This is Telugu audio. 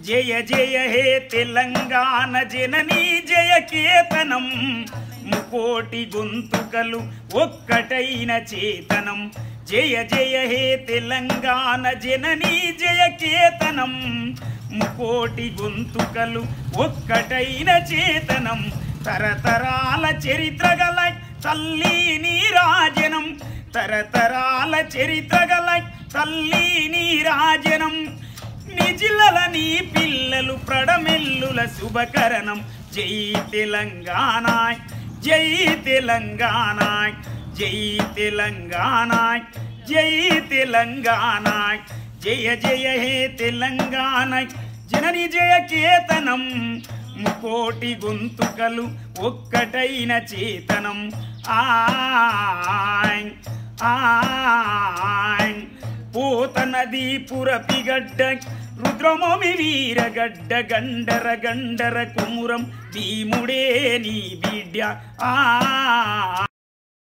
జయ జయ హే తెలంగాణ జననీ జయ కేతనం ముకోటి గొంతుకలు ఒక్కటైన చేతనం జయ జయ హే తెలంగాణ జననీ జయ కేతనం ముకోటి గొంతుకలు ఒక్కటైన చేతనం తరతరాల చరిత్ర గల తల్లి నీరాజనం తరతరాల చరిత్ర గల తల్లి నీరాజనం నిజిలల నీ పిల్లలు ప్రడమెల్లుల శుభకరణం జై తెలంగాణ జై తెలంగాణ జై తెలంగాణ జై తెలంగాణ జయ జయ హే తెలంగాణ జనని జయ కేతనం ముకోటి గొంతుకలు ఒక్కటైన చేతనం ఆయ్ ఆయ్ పూత నది పురపిగడ్డ రుద్రమోమి వీరగడ్డ గండర గండర కుమురం భీముడే నీ బిడ్డ ఆ